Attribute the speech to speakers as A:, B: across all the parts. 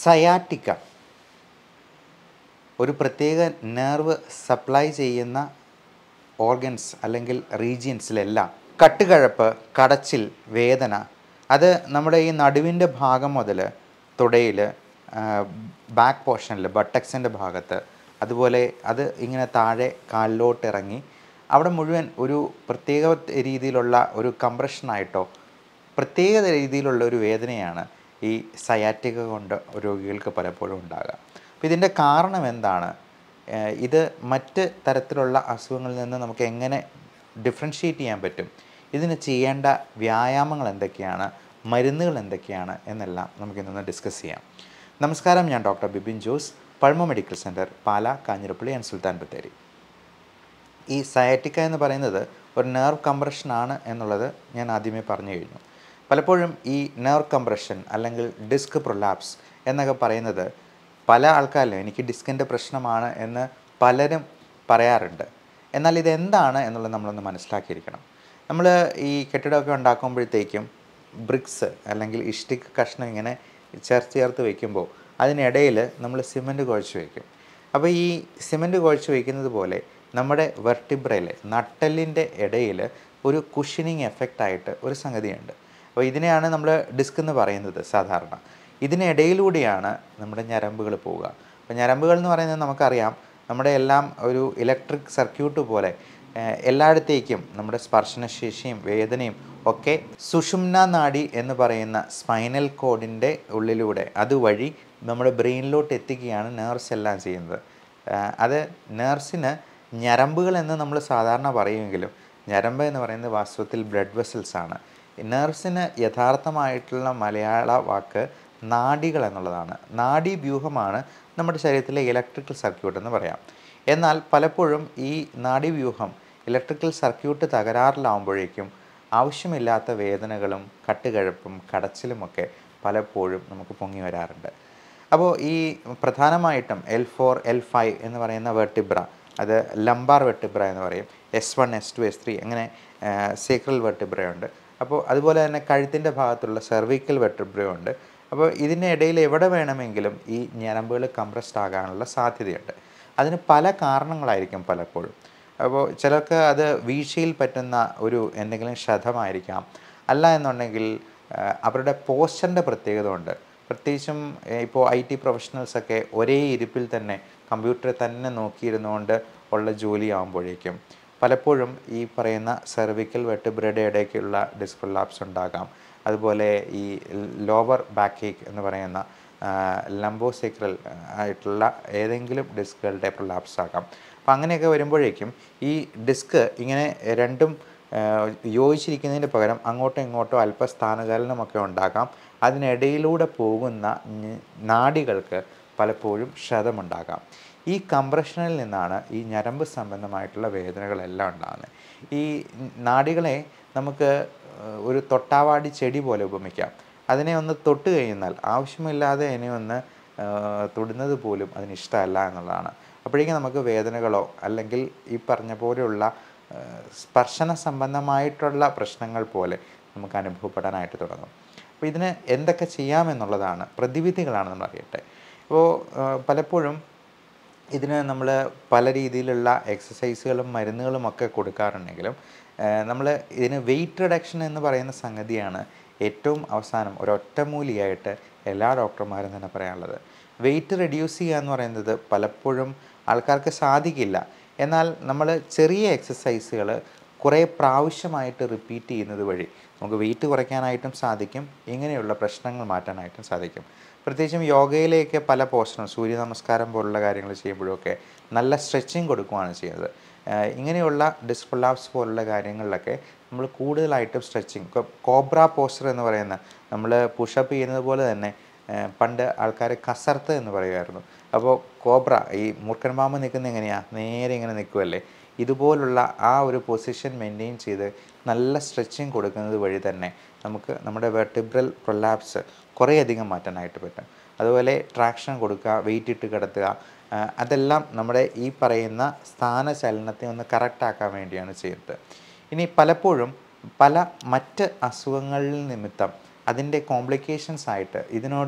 A: sciatica ഒരു പ്രത്യേക nerve supply ചെയ്യുന്ന ഓർഗൻസ് അല്ലെങ്കിൽ റീജിയൻസിലെല്ലാം കട്ടുകഴപ്പ് കടച്ചിൽ വേദന അത് നമ്മുടെ ഈ നടുവിൻ്റെ ഭാഗം മുതൽ തുടയിൽ ബാക്ക് പോർഷനിൽ ബട്ടക്സിൻ്റെ ഭാഗത്ത് അതുപോലെ അത് ഇങ്ങനെ താഴെ കാലിലോട്ട് ഇറങ്ങി അവിടെ മുഴുവൻ ഒരു പ്രത്യേക രീതിയിലുള്ള ഒരു കംപ്രഷനായിട്ടോ പ്രത്യേക രീതിയിലുള്ള ഒരു വേദനയാണ് ഈ സയാറ്റിക കൊണ്ട് രോഗികൾക്ക് പലപ്പോഴും ഉണ്ടാകുക അപ്പോൾ ഇതിൻ്റെ കാരണം എന്താണ് ഏഹ് ഇത് മറ്റ് തരത്തിലുള്ള അസുഖങ്ങളിൽ നിന്ന് നമുക്ക് എങ്ങനെ ഡിഫറൻഷ്യേറ്റ് ചെയ്യാൻ പറ്റും ഇതിന് ചെയ്യേണ്ട വ്യായാമങ്ങൾ എന്തൊക്കെയാണ് മരുന്നുകൾ എന്തൊക്കെയാണ് എന്നെല്ലാം നമുക്കിന്നൊന്ന് ഡിസ്കസ് ചെയ്യാം നമസ്കാരം ഞാൻ doctor Bibin Jose Pazhama medical centre Pala Kanjirappally and Sultan Bathery ഈ സയാറ്റിക്ക എന്ന് പറയുന്നത് ഒരു നെർവ് കംപ്രഷൻ ആണ് എന്നുള്ളത് ഞാൻ ആദ്യമേ പറഞ്ഞു കഴിഞ്ഞു പലപ്പോഴും ഈ നെർവ് കംപ്രഷൻ അല്ലെങ്കിൽ ഡിസ്ക് പ്രൊലാപ്സ് എന്നൊക്കെ പറയുന്നത് പല ആൾക്കാരിലും എനിക്ക് ഡിസ്കിൻ്റെ പ്രശ്നമാണ് എന്ന് പലരും പറയാറുണ്ട് എന്നാൽ ഇതെന്താണ് എന്നുള്ളത് നമ്മളൊന്ന് മനസ്സിലാക്കിയിരിക്കണം നമ്മൾ ഈ കെട്ടിടമൊക്കെ ഉണ്ടാക്കുമ്പോഴത്തേക്കും ബ്രിക്സ് അല്ലെങ്കിൽ ഇഷ്ടിക് കഷ്ണം ഇങ്ങനെ ചേർത്ത് ചേർത്ത് വയ്ക്കുമ്പോൾ അതിനിടയിൽ നമ്മൾ സിമൻറ്റ് കുഴച്ച് വയ്ക്കും അപ്പോൾ ഈ സിമൻറ്റ് കുഴച്ച് വയ്ക്കുന്നത് പോലെ നമ്മുടെ വെർട്ടിബ്രയിൽ നട്ടലിൻ്റെ ഇടയിൽ ഒരു കുഷനിങ് എഫക്റ്റ് ആയിട്ട് ഒരു സംഗതിയുണ്ട് അപ്പോൾ ഇതിനെയാണ് നമ്മൾ ഡിസ്ക് എന്ന് പറയുന്നത് സാധാരണ ഇതിനിടയിലൂടെയാണ് നമ്മുടെ ഞരമ്പുകൾ പോവുക അപ്പോൾ ഞരമ്പുകൾ എന്ന് പറയുന്നത് നമുക്കറിയാം നമ്മുടെ എല്ലാം ഒരു ഇലക്ട്രിക് സർക്യൂട്ട് പോലെ ഏഹ്, എല്ലായിടത്തേക്കും നമ്മുടെ സ്പർശനശേഷിയും വേദനയും ഒക്കെ സുഷുമ്ന നാഡി എന്ന് പറയുന്ന സ്പൈനൽ കോഡിൻ്റെ ഉള്ളിലൂടെ അതുവഴി നമ്മുടെ ബ്രെയിനിലോട്ട് എത്തിക്കുകയാണ് നേർവ്സ് എല്ലാം ചെയ്യുന്നത് ആഹ് അത് നേർസിന് ഞരമ്പുകൾ എന്ന് നമ്മൾ സാധാരണ പറയുമെങ്കിലും ഞരമ്പ് എന്ന് പറയുന്നത് വാസ്തവത്തിൽ ബ്ലഡ് വെസൽസ് ആണ് നേർസിന് യഥാർത്ഥമായിട്ടുള്ള മലയാള വാക്ക് നാഡികൾ എന്നുള്ളതാണ് നാഡീവ്യൂഹമാണ് നമ്മുടെ ശരീരത്തിലെ ഇലക്ട്രിക്കൽ സർക്യൂട്ട് എന്ന് പറയാം എന്നാൽ പലപ്പോഴും ഈ നാഡീവ്യൂഹം ഇലക്ട്രിക്കൽ സർക്യൂട്ട് തകരാറിലാവുമ്പോഴേക്കും ആവശ്യമില്ലാത്ത വേദനകളും കട്ടുകഴപ്പും കടച്ചിലുമൊക്കെ പലപ്പോഴും നമുക്ക് പൊങ്ങി വരാറുണ്ട് അപ്പോൾ ഈ പ്രധാനമായിട്ടും എൽ ഫോർ എൽ ഫൈവ് എന്ന് പറയുന്ന വെർട്ടിബ്ര അത് ലംബാർ വെർട്ടിബ്ര എന്ന് പറയും S one S two S three അങ്ങനെ സേക്രൽ വെർട്ടിബ്രയുണ്ട് അപ്പോൾ അതുപോലെ തന്നെ കഴുത്തിൻ്റെ ഭാഗത്തുള്ള സെർവിക്കൽ വെർട്ടിബ്രയുണ്ട് അപ്പോൾ ഇതിൻ്റെ ഇടയിൽ എവിടെ വേണമെങ്കിലും ഈ ഞരമ്പുകൾ കംപ്രസ്ഡ് ആകാനുള്ള സാധ്യതയുണ്ട് അതിന് പല കാരണങ്ങളായിരിക്കും പലപ്പോഴും അപ്പോൾ ചിലർക്ക് അത് വീഴ്ചയിൽ പറ്റുന്ന ഒരു എന്തെങ്കിലും ക്ഷതമായിരിക്കാം അല്ല എന്നുണ്ടെങ്കിൽ ആ, അവരുടെ പോസ്റ്ററിൻ്റെ പ്രത്യേകത ഉണ്ട് പ്രത്യേകിച്ചും ഇപ്പോൾ ഐ ടി പ്രൊഫഷണൽസൊക്കെ ഒരേ ഇരിപ്പിൽ തന്നെ കമ്പ്യൂട്ടറിൽ തന്നെ നോക്കിയിരുന്നുകൊണ്ട് ഉള്ള ജോലി ആകുമ്പോഴേക്കും പലപ്പോഴും ഈ പറയുന്ന സെർവിക്കൽ വെട്ടിബ്രയുടെ ഇടയ്ക്കുള്ള ഡിസ്കൊലാപ്സ് ഉണ്ടാകാം അതുപോലെ ഈ ലോവർ ബാക്ക് ഏക്ക് എന്ന് പറയുന്ന ലംബോസെക്രൽ ആയിട്ടുള്ള ഏതെങ്കിലും ഡിസ്കുകളുടെ പ്രൊലാപ്സ് ആകാം അപ്പം അങ്ങനെയൊക്കെ വരുമ്പോഴേക്കും ഈ ഡിസ്ക് ഇങ്ങനെ രണ്ടും ആ, യോജിച്ചിരിക്കുന്നതിന് പകരം അങ്ങോട്ടോ ഇങ്ങോട്ടോ അല്പ സ്ഥാനചലനമൊക്കെ ഉണ്ടാകാം അതിനിടയിലൂടെ പോകുന്ന ഞ- നാഡികൾക്ക് പലപ്പോഴും ക്ഷതമുണ്ടാകാം ഈ കംപ്രഷനിൽ നിന്നാണ് ഈ ഞരമ്പ് സംബന്ധമായിട്ടുള്ള വേദനകളെല്ലാം ഉണ്ടാകുന്നത് ഈ നാഡികളെ നമുക്ക് ഏഹ്, ഒരു തൊട്ടാവാടി ചെടി പോലെ ഉപമിക്കാം അതിനെ ഒന്ന് തൊട്ട് കഴിഞ്ഞാൽ ആവശ്യമില്ലാതെ അതിനെ ഒന്ന് ഏഹ്, തൊടുന്നത് പോലും അതിന് ഇഷ്ടമല്ല എന്നുള്ളതാണ് അപ്പോഴേക്കും നമുക്ക് വേദനകളോ അല്ലെങ്കിൽ ഈ പറഞ്ഞ പോലെയുള്ള ഏഹ്, സ്പർശന സംബന്ധമായിട്ടുള്ള പ്രശ്നങ്ങൾ പോലെ നമുക്ക് അനുഭവപ്പെടാനായിട്ട് തുടങ്ങും അപ്പോൾ ഇതിന് എന്തൊക്കെ ചെയ്യാമെന്നുള്ളതാണ് പ്രതിവിധികളാണ് നമ്മൾ അറിയട്ടെ അപ്പോൾ ഏഹ്, പലപ്പോഴും ഇതിന് നമ്മൾ പല രീതിയിലുള്ള എക്സസൈസുകളും മരുന്നുകളും ഒക്കെ കൊടുക്കാറുണ്ടെങ്കിലും നമ്മൾ ഇതിന് വെയിറ്റ് റിഡക്ഷൻ എന്ന് പറയുന്ന സംഗതിയാണ് ഏറ്റവും അവസാനം ഒരൊറ്റമൂലിയായിട്ട് എല്ലാ ഡോക്ടർമാരും തന്നെ പറയാനുള്ളത് വെയിറ്റ് റെഡ്യൂസ് ചെയ്യുക എന്ന് പറയുന്നത് പലപ്പോഴും ആൾക്കാർക്ക് സാധിക്കില്ല എന്നാൽ നമ്മൾ ചെറിയ എക്സസൈസുകൾ കുറേ പ്രാവശ്യമായിട്ട് റിപ്പീറ്റ് ചെയ്യുന്നത് വഴി നമുക്ക് വെയിറ്റ് കുറയ്ക്കാനായിട്ടും സാധിക്കും ഇങ്ങനെയുള്ള പ്രശ്നങ്ങൾ മാറ്റാനായിട്ടും സാധിക്കും പ്രത്യേകിച്ചും യോഗയിലേക്ക് പല പോസ്റ്ററും സൂര്യ നമസ്കാരം പോലുള്ള കാര്യങ്ങൾ ചെയ്യുമ്പോഴൊക്കെ നല്ല സ്ട്രെച്ചിങ് കൊടുക്കുകയാണ് ചെയ്യുന്നത് ആഹ് ഇങ്ങനെയുള്ള ഡിസ്കൊലാപ്സ് പോലുള്ള കാര്യങ്ങളിലൊക്കെ നമ്മൾ കൂടുതലായിട്ടും സ്ട്രെച്ചിങ് കോബ്ര പോസ്റ്റർ എന്ന് പറയുന്ന നമ്മൾ പുഷപ്പ് ചെയ്യുന്നത് പോലെ തന്നെ ആഹ് പണ്ട് ആൾക്കാർ കസർത്ത് എന്ന് പറയുമായിരുന്നു അപ്പോൾ കോബ്ര ഈ മൂർഖൻമാമ നിൽക്കുന്ന എങ്ങനെയാണ് നേരെ ഇങ്ങനെ നിൽക്കുമല്ലേ ഇതുപോലുള്ള ആ ഒരു പൊസിഷൻ മെയിൻറ്റെയിൻ ചെയ്ത് നല്ല സ്ട്രെച്ചിങ് കൊടുക്കുന്നത് വഴി തന്നെ നമുക്ക് നമ്മുടെ വെർട്ടിബ്രൽ പ്രൊലാപ്സ് കുറേയധികം മാറ്റാനായിട്ട് പറ്റും അതുപോലെ ട്രാക്ഷൻ കൊടുക്കുക വെയിറ്റ് ഇട്ട് കിടത്തുക ആ, അതെല്ലാം നമ്മുടെ ഈ പറയുന്ന സ്ഥാനചലനത്തെ ഒന്ന് കറക്റ്റ് ആക്കാൻ വേണ്ടിയാണ് ചെയ്യുന്നത് ഇനി പലപ്പോഴും പല മറ്റ് അസുഖങ്ങളിൽ നിമിത്തം അതിൻ്റെ കോംപ്ലിക്കേഷൻസ് ആയിട്ട് ഇതിനോട്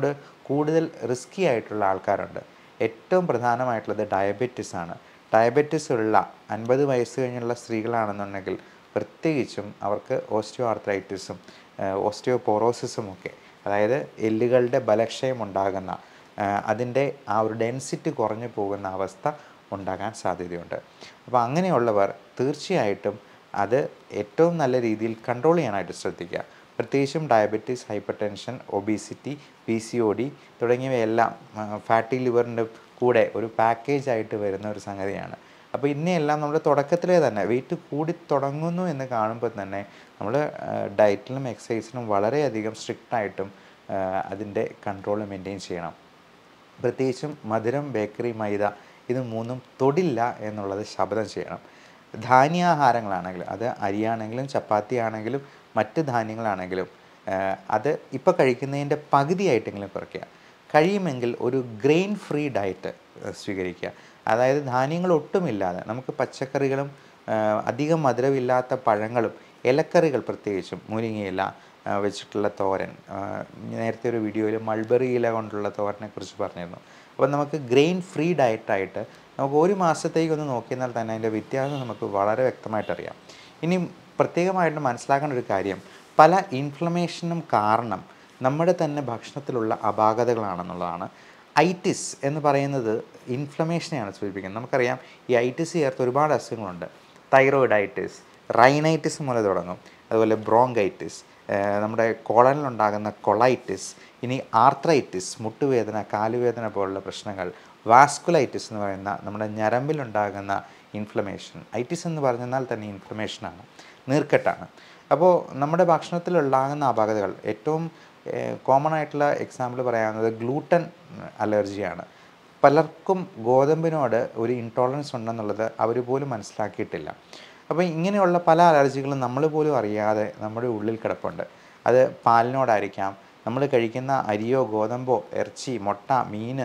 A: കൂടുതൽ റിസ്കി ആയിട്ടുള്ള ആൾക്കാരുണ്ട് ഏറ്റവും പ്രധാനമായിട്ടുള്ളത് ഡയബറ്റിസ് ആണ് ഡയബറ്റിസ് ഉള്ള അൻപത് വയസ്സ് കഴിഞ്ഞുള്ള സ്ത്രീകളാണെന്നുണ്ടെങ്കിൽ പ്രത്യേകിച്ചും അവർക്ക് ഓസ്റ്റിയോ ആർത്രൈറ്റിസും ഓസ്റ്റിയോപോറോസിസും ഒക്കെ അതായത് എല്ലുകളുടെ ബലക്ഷയം ഉണ്ടാകുന്ന അതിൻ്റെ ആ ഒരു ഡെൻസിറ്റി കുറഞ്ഞു പോകുന്ന അവസ്ഥ ഉണ്ടാകാൻ സാധ്യതയുണ്ട് അപ്പോൾ അങ്ങനെയുള്ളവർ തീർച്ചയായിട്ടും അത് ഏറ്റവും നല്ല രീതിയിൽ കൺട്രോൾ ചെയ്യാനായിട്ട് ശ്രദ്ധിക്കുക പ്രത്യേകിച്ചും diabetes hypertension obesity P C O D തുടങ്ങിയവയെല്ലാം ഫാറ്റി ലിവറിൻ്റെ കൂടെ ഒരു പാക്കേജ് ആയിട്ട് വരുന്ന ഒരു സംഗതിയാണ് അപ്പോൾ ഇന്നെല്ലാം നമ്മൾ തുടക്കത്തിലേ തന്നെ വെയിറ്റ് കൂടി തുടങ്ങുന്നു എന്ന് കാണുമ്പോൾ തന്നെ നമ്മൾ ഡയറ്റിലും എക്സസൈസിനും വളരെയധികം സ്ട്രിക്റ്റായിട്ടും അതിൻ്റെ കൺട്രോൾ മെയിൻറ്റെയിൻ ചെയ്യണം പ്രത്യേകിച്ചും മധുരം ബേക്കറി മൈദ ഇത് മൂന്നും തൊടില്ല എന്നുള്ളത് ശബ്ദം ചെയ്യണം ധാന്യാഹാരങ്ങളാണെങ്കിലും അത് അരിയാണെങ്കിലും ചപ്പാത്തി ആണെങ്കിലും മറ്റ് ധാന്യങ്ങളാണെങ്കിലും അത് ഇപ്പോൾ കഴിക്കുന്നതിൻ്റെ പകുതിയായിട്ടെങ്കിലും കുറയ്ക്കുക കഴിയുമെങ്കിൽ ഒരു ഗ്രെയിൻ ഫ്രീ ഡയറ്റ് സ്വീകരിക്കുക അതായത് ധാന്യങ്ങൾ ഒട്ടുമില്ലാതെ നമുക്ക് പച്ചക്കറികളും അധികം മധുരമില്ലാത്ത പഴങ്ങളും ഇലക്കറികൾ പ്രത്യേകിച്ചും മുരിങ്ങയില വെച്ചിട്ടുള്ള തോരൻ നേരത്തെ ഒരു വീഡിയോയിൽ മൾബറി ഇല കൊണ്ടുള്ള തോരനെ കുറിച്ച് പറഞ്ഞിരുന്നു അപ്പോൾ നമുക്ക് ഗ്രെയിൻ ഫ്രീ ഡയറ്റായിട്ട് നമുക്ക് ഒരു മാസത്തേക്കൊന്ന് നോക്കിയാൽ തന്നെ അതിൻ്റെ വ്യത്യാസം നമുക്ക് വളരെ വ്യക്തമായിട്ട് അറിയാം ഇനി പ്രത്യേകമായിട്ട് മനസ്സിലാക്കേണ്ട ഒരു കാര്യം പല ഇൻഫ്ലമേഷനും കാരണം നമ്മുടെ തന്നെ ഭക്ഷണത്തിലുള്ള അപാകതകളാണെന്നുള്ളതാണ് ഐറ്റിസ് എന്ന് പറയുന്നത് ഇൻഫ്ലമേഷനെയാണ് സൂചിപ്പിക്കുന്നത് നമുക്കറിയാം ഈ ഐറ്റിസ് ചേർത്ത് ഒരുപാട് അസുഖങ്ങളുണ്ട് തൈറോയിഡൈറ്റിസ് റൈനൈറ്റിസ് മുതൽ തുടങ്ങും അതുപോലെ ബ്രോങ്കൈറ്റിസ് നമ്മുടെ കോളനിലുണ്ടാകുന്ന കൊളൈറ്റിസ് ഇനി ആർത്രൈറ്റിസ് മുട്ടുവേദന കാലുവേദന പോലുള്ള പ്രശ്നങ്ങൾ വാസ്കുലൈറ്റിസ് എന്ന് പറയുന്ന നമ്മുടെ ഞരമ്പിലുണ്ടാകുന്ന ഇൻഫ്ലമേഷൻ ഐറ്റിസ് എന്ന് പറഞ്ഞാൽ തന്നെ ഇൻഫ്ലമേഷനാണ് നീർക്കെട്ടാണ് അപ്പോൾ നമ്മുടെ ഭക്ഷണത്തിലുണ്ടാകുന്ന അപാകതകൾ ഏറ്റവും കോമൺ ആയിട്ടുള്ള എക്സാമ്പിൾ പറയാവുന്നത് ഗ്ലൂട്ടൻ അലർജിയാണ് പലർക്കും ഗോതമ്പിനോട് ഒരു ഇൻടോളറൻസ് ഉണ്ടെന്നുള്ളത് അവർ പോലും മനസ്സിലാക്കിയിട്ടില്ല അപ്പോൾ ഇങ്ങനെയുള്ള പല അലർജികളും നമ്മൾ പോലും അറിയാതെ നമ്മുടെ ഉള്ളിൽ കിടപ്പുണ്ട് അത് പാലിനോടായിരിക്കാം നമ്മൾ കഴിക്കുന്ന അരിയോ ഗോതമ്പോ ഇറച്ചി മുട്ട മീൻ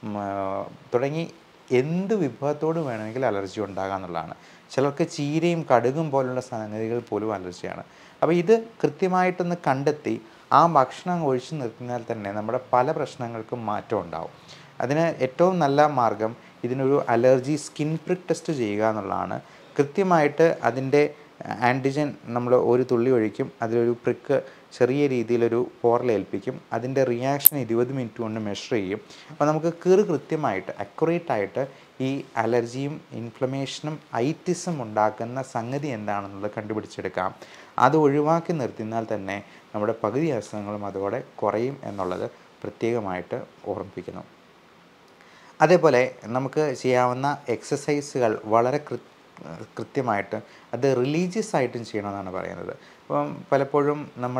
A: തുടങ്ങി എന്ത് വിഭവത്തോട് വേണമെങ്കിൽ അലർജി ഉണ്ടാകാമെന്നുള്ളതാണ് ചിലർക്ക് ചീരയും കടുകും പോലുള്ള സംഗതികൾ പോലും അലർജിയാണ് അപ്പോൾ ഇത് കൃത്യമായിട്ടൊന്ന് കണ്ടെത്തി ആ ഭക്ഷണം ഒഴിച്ചു നിർത്തിയാൽ തന്നെ നമ്മുടെ പല പ്രശ്നങ്ങൾക്കും മാറ്റം ഉണ്ടാവും അതിന് ഏറ്റവും നല്ല മാർഗം ഇതിനൊരു അലർജി സ്കിൻ പ്രിക് ടെസ്റ്റ് ചെയ്യുക എന്നുള്ളതാണ് കൃത്യമായിട്ട് അതിൻ്റെ ആൻറ്റിജൻ നമ്മൾ ഒരു തുള്ളി ഒഴിക്കും അതിലൊരു പ്രിക്ക് ചെറിയ രീതിയിലൊരു പോറലേൽപ്പിക്കും അതിൻ്റെ റിയാക്ഷൻ ഇരുപത് മിനിറ്റ് കൊണ്ട് മെഷർ ചെയ്യും അപ്പോൾ നമുക്ക് കീറ് കൃത്യമായിട്ട് അക്യുറേറ്റ് ആയിട്ട് ഈ അലർജിയും ഇൻഫ്ലമേഷനും ഐറ്റിസും ഉണ്ടാക്കുന്ന സംഗതി എന്താണെന്നുള്ളത് കണ്ടുപിടിച്ചെടുക്കാം അത് ഒഴിവാക്കി നിർത്തിയാൽ തന്നെ നമ്മുടെ പകുതി അസുഖങ്ങളും അതോടെ കുറയും എന്നുള്ളത് പ്രത്യേകമായിട്ട് ഓർമ്മിപ്പിക്കുന്നു അതേപോലെ നമുക്ക് ചെയ്യാവുന്ന എക്സസൈസുകൾ വളരെ കൃ കൃത്യമായിട്ട് അത് റിലീജിയസ് ആയിട്ടും ചെയ്യണമെന്നാണ് പറയുന്നത് അപ്പം പലപ്പോഴും നമ്മൾ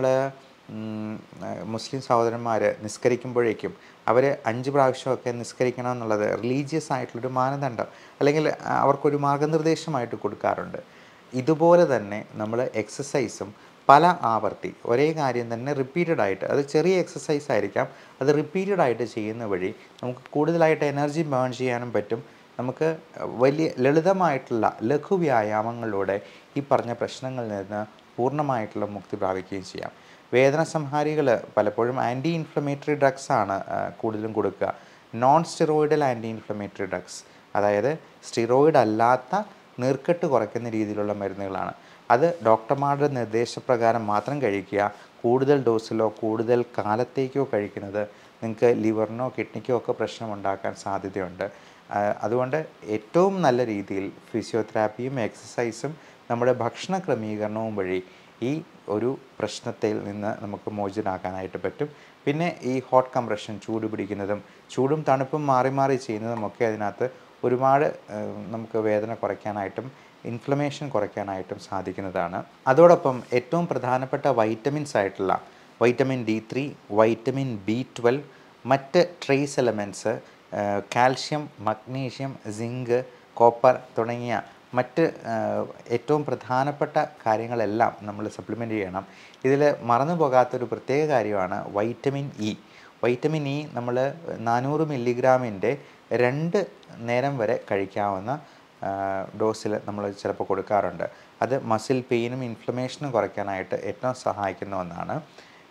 A: മുസ്ലിം സഹോദരന്മാർ നിസ്കരിക്കുമ്പോഴേക്കും അവർ അഞ്ച് പ്രാവശ്യമൊക്കെ നിസ്കരിക്കണം എന്നുള്ളത് റിലീജിയസ് ആയിട്ടുള്ളൊരു മാനദണ്ഡം അല്ലെങ്കിൽ അവർക്കൊരു മാർഗനിർദ്ദേശമായിട്ട് കൊടുക്കാറുണ്ട് ഇതുപോലെ തന്നെ നമ്മൾ എക്സസൈസും പല ആവർത്തി ഒരേ കാര്യം തന്നെ റിപ്പീറ്റഡ് ആയിട്ട് അത് ചെറിയ എക്സസൈസ് ആയിരിക്കാം അത് റിപ്പീറ്റഡ് ആയിട്ട് ചെയ്യുന്ന വഴി നമുക്ക് കൂടുതലായിട്ട് എനർജി ബേൺ ചെയ്യാനും പറ്റും നമുക്ക് വലിയ ലളിതമായിട്ടുള്ള ലഘു വ്യായാമങ്ങളിലൂടെ ഈ പറഞ്ഞ പ്രശ്നങ്ങളിൽ നിന്ന് പൂർണ്ണമായിട്ടുള്ള മുക്തി പ്രാപിക്കുകയും ചെയ്യാം വേദന സംഹാരികൾ പലപ്പോഴും ആൻറ്റി ഇൻഫ്ലമേറ്ററി ഡ്രഗ്സ് ആണ് കൂടുതലും കൊടുക്കുക non steroidal anti inflammatory drugs അതായത് സ്റ്റിറോയിഡ് അല്ലാത്ത നീർക്കെട്ട് കുറയ്ക്കുന്ന രീതിയിലുള്ള മരുന്നുകളാണ് അത് ഡോക്ടർമാരുടെ നിർദ്ദേശപ്രകാരം മാത്രം കഴിക്കുക കൂടുതൽ ഡോസിലോ കൂടുതൽ കാലത്തേക്കോ കഴിക്കുന്നത് നിങ്ങൾക്ക് ലിവറിനോ കിഡ്നിക്കോ ഒക്കെ പ്രശ്നം ഉണ്ടാക്കാൻ സാധ്യതയുണ്ട് അതുകൊണ്ട് ഏറ്റവും നല്ല രീതിയിൽ ഫിസിയോതെറാപ്പിയും എക്സസൈസും നമ്മുടെ ഭക്ഷണ ക്രമീകരണവും വഴി ഈ ഒരു പ്രശ്നത്തിൽ നിന്ന് നമുക്ക് മോചനാക്കാനായിട്ട് പറ്റും പിന്നെ ഈ ഹോട്ട് കംപ്രഷൻ ചൂട് പിടിക്കുന്നതും ചൂടും തണുപ്പും മാറി മാറി ചെയ്യുന്നതും ഒക്കെ അതിനകത്ത് ഒരുപാട് നമുക്ക് വേദന കുറയ്ക്കാനായിട്ടും ഇൻഫ്ലമേഷൻ കുറയ്ക്കാനായിട്ടും സാധിക്കുന്നതാണ് അതോടൊപ്പം ഏറ്റവും പ്രധാനപ്പെട്ട വൈറ്റമിൻസ് ആയിട്ടുള്ള vitamin D three vitamin B twelve മറ്റ് trace elements calcium magnesium zinc copper തുടങ്ങിയ മറ്റ് ഏറ്റവും പ്രധാനപ്പെട്ട കാര്യങ്ങളെല്ലാം നമ്മൾ സപ്ലിമെൻ്റ് ചെയ്യണം ഇതിൽ മറന്നു പോകാത്തൊരു പ്രത്യേക കാര്യമാണ് വൈറ്റമിൻ ഇ വൈറ്റമിൻ ഇ നമ്മൾ നാനൂറ് മില്ലിഗ്രാമിൻ്റെ രണ്ട് നേരം വരെ കഴിക്കാവുന്ന ഡോസിൽ നമ്മൾ ചിലപ്പോൾ കൊടുക്കാറുണ്ട് അത് മസിൽ പെയിനും ഇൻഫ്ലമേഷനും കുറയ്ക്കാനായിട്ട് ഏറ്റവും സഹായിക്കുന്ന ഒന്നാണ്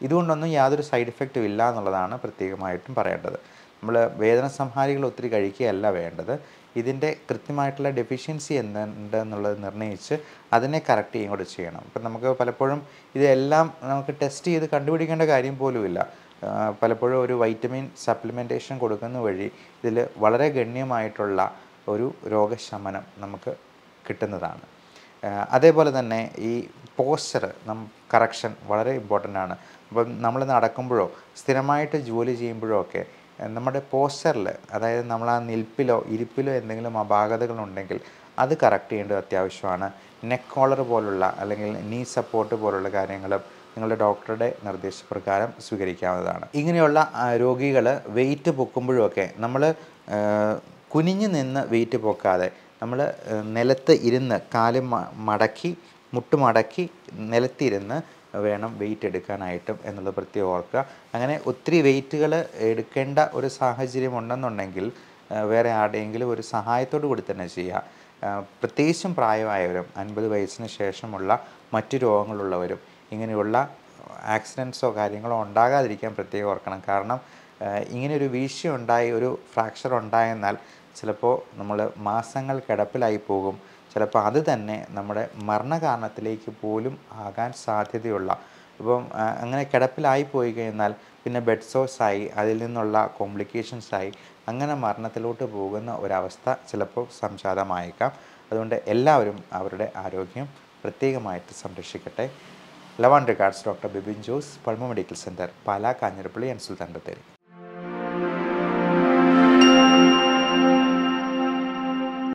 A: ഇതുകൊണ്ടൊന്നും യാതൊരു സൈഡ് ഇഫക്റ്റും ഇല്ല എന്നുള്ളതാണ് പ്രത്യേകമായിട്ടും പറയേണ്ടത് നമ്മൾ വേദന സംഹാരികൾ ഒത്തിരി കഴിക്കുകയല്ല വേണ്ടത് ഇതിൻ്റെ കൃത്യമായിട്ടുള്ള ഡെഫിഷ്യൻസി എന്തുണ്ട് എന്നുള്ളത് നിർണ്ണയിച്ച് അതിനെ കറക്റ്റ് ചെയ്യുകയും കൂടെ ചെയ്യണം ഇപ്പം നമുക്ക് പലപ്പോഴും ഇതെല്ലാം നമുക്ക് ടെസ്റ്റ് ചെയ്ത് കണ്ടുപിടിക്കേണ്ട കാര്യം പോലുമില്ല ആ, പലപ്പോഴും ഒരു വൈറ്റമിൻ സപ്ലിമെൻറ്റേഷൻ കൊടുക്കുന്ന വഴി ഇതിൽ വളരെ ഗണ്യമായിട്ടുള്ള ഒരു രോഗശമനം നമുക്ക് കിട്ടുന്നതാണ് ആ, അതേപോലെ തന്നെ ഈ പോസ്ചർ നം കറക്ഷൻ വളരെ ഇമ്പോർട്ടൻ്റ് ആണ് അപ്പം നമ്മൾ നടക്കുമ്പോഴോ സ്ഥിരമായിട്ട് ജോലി ചെയ്യുമ്പോഴോ ഒക്കെ ആ, നമ്മുടെ പോസ്ചറിൽ അതായത് നമ്മൾ ആ നിൽപ്പിലോ ഇരിപ്പിലോ എന്തെങ്കിലും അപാകതകളുണ്ടെങ്കിൽ അത് കറക്റ്റ് ചെയ്യേണ്ടത് അത്യാവശ്യമാണ് നെക്ക് കോളർ പോലുള്ള അല്ലെങ്കിൽ നീ സപ്പോർട്ട് പോലുള്ള കാര്യങ്ങളും നിങ്ങളുടെ ഡോക്ടറുടെ നിർദ്ദേശപ്രകാരം സ്വീകരിക്കാവുന്നതാണ് ഇങ്ങനെയുള്ള രോഗികൾ വെയിറ്റ് പൊക്കുമ്പോഴുമൊക്കെ നമ്മൾ കുനിഞ്ഞു നിന്ന് വെയിറ്റ് പൊക്കാതെ നമ്മൾ നിലത്ത് ഇരുന്ന് കാല് മ- മടക്കി മുട്ട് മടക്കി നിലത്തിരുന്ന് വേണം വെയിറ്റ് എടുക്കാനായിട്ടും എന്നുള്ളത് പ്രത്യേകം ഓർക്കുക അങ്ങനെ ഒത്തിരി വെയിറ്റുകൾ എടുക്കേണ്ട ഒരു സാഹചര്യം ഉണ്ടെന്നുണ്ടെങ്കിൽ ആ, വേറെ ആരുടെയെങ്കിലും ഒരു സഹായത്തോടു കൂടി തന്നെ ചെയ്യുക ആ, പ്രത്യേകിച്ചും പ്രായമായവരും അൻപത് വയസ്സിന് ശേഷമുള്ള മറ്റു രോഗങ്ങളുള്ളവരും ഇങ്ങനെയുള്ള ആക്സിഡൻസോ കാര്യങ്ങളോ ഉണ്ടാകാതിരിക്കാൻ പ്രത്യേകം ഓർക്കണം കാരണം ആ, ഇങ്ങനെയൊരു വീഴ്ച ഉണ്ടായി ഒരു ഫ്രാക്ചർ ഉണ്ടായെന്നാൽ ചിലപ്പോൾ നമ്മൾ മാസങ്ങൾ കിടപ്പിലായി പോകും ചിലപ്പോൾ അത് തന്നെ നമ്മുടെ മരണകാരണത്തിലേക്ക് പോലും ആകാൻ സാധ്യതയുള്ള ഇപ്പം ആ, അങ്ങനെ കിടപ്പിലായി പോയി കഴിഞ്ഞാൽ പിന്നെ ബെഡ് സോഴ്സായി അതിൽ നിന്നുള്ള കോംപ്ലിക്കേഷൻസായി അങ്ങനെ മരണത്തിലോട്ട് പോകുന്ന ഒരവസ്ഥ ചിലപ്പോൾ സംജാതമായേക്കാം അതുകൊണ്ട് എല്ലാവരും അവരുടെ ആരോഗ്യം പ്രത്യേകമായിട്ട് സംരക്ഷിക്കട്ടെ love and regards doctor Bibin Jose Pulma medical centre Pala Kanjirappally and Sultan Bathery